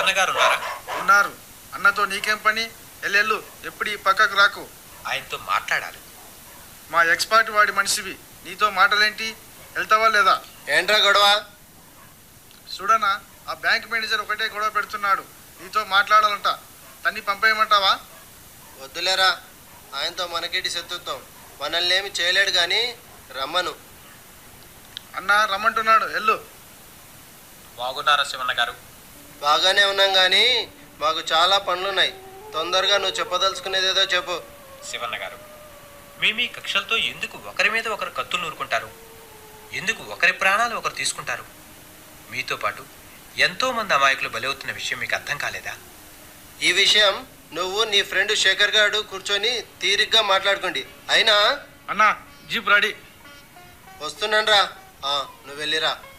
శివన్న గారు ఉన్నారా ఉన్నారు అన్నతో నీకేం పని ఎల్లెళ్ళు ఎప్పుడు ఈ పక్కకు రాకు ఆయనతో మాట్లాడాలి మా ఎక్స్పర్ట్ వాడి మనిషివి నీతో మాటలేంటి వెళ్తావా లేదా ఏంట్రా గొడవ చూడనా ఆ బ్యాంక్ మేనేజర్ ఒకటే గొడవ పెడుతున్నాడు నీతో మాట్లాడాలంట తన్ని పంపేయమంటావా వద్దులేరా ఆయనతో మనకేటి శత్రుత్వం మనల్ని ఏమి చేయలేడు కానీ రమ్మను అన్న రమ్మంటున్నాడు ఎల్లు బాగున్నారా శివన్న గారు బాగానే ఉన్నాం కానీ మాకు చాలా పనులున్నాయి తొందరగా నువ్వు చెప్పదలుచుకునేదేదో చెప్పు శివన్న గారు మీ మీ కక్షలతో ఎందుకు ఒకరి మీద ఒకరు కత్తులు నూరుకుంటారు ఎందుకు ఒకరి ప్రాణాలు ఒకరు తీసుకుంటారు మీతో పాటు ఎంతో మంది అమాయకులు బలవుతున్న విషయం మీకు అర్థం కాలేదా ఈ విషయం నువ్వు నీ ఫ్రెండ్ శేఖర్ గారు కూర్చొని తీరిగ్గా మాట్లాడుకోండి అయినా అన్న జీప్ రెడీ వస్తున్నాను రా నువ్వు వెళ్ళిరా